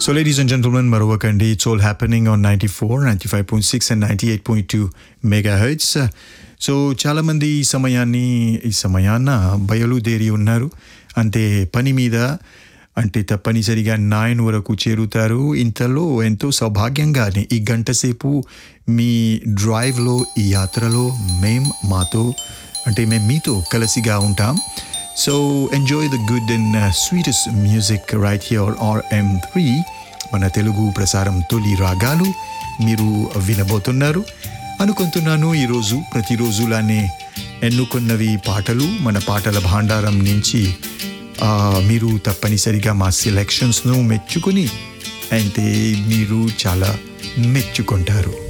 So, ladies and gentlemen, మరొకండి it's all happening on ninety four ninety five point six and ninety eight point two megahertz so చాలామంది ఈ సమయాన్ని ఈ సమయాన్న బయలుదేరి ఉన్నారు అంటే పని మీద అంటే తప్పనిసరిగా నైన్ వరకు చేరుతారు ఇంతలో ఎంతో సౌభాగ్యంగానే ఈ గంట సేపు మీ డ్రైవ్లో ఈ యాత్రలో మేం మాతో అంటే మేము మీతో కలిసిగా ఉంటాం so enjoy the good and sweetest music right here R M three మన తెలుగు ప్రసారం తొలి రాగాలు మీరు వినబోతున్నారు అనుకుంటున్నాను ఈరోజు ప్రతిరోజులానే ఎన్నుకున్నవి పాటలు మన పాటల భాండారం నుంచి ఆ, మీరు తప్పనిసరిగా మా సెలెక్షన్స్ను మెచ్చుకుని అంటే మీరు చాలా మెచ్చుకుంటారు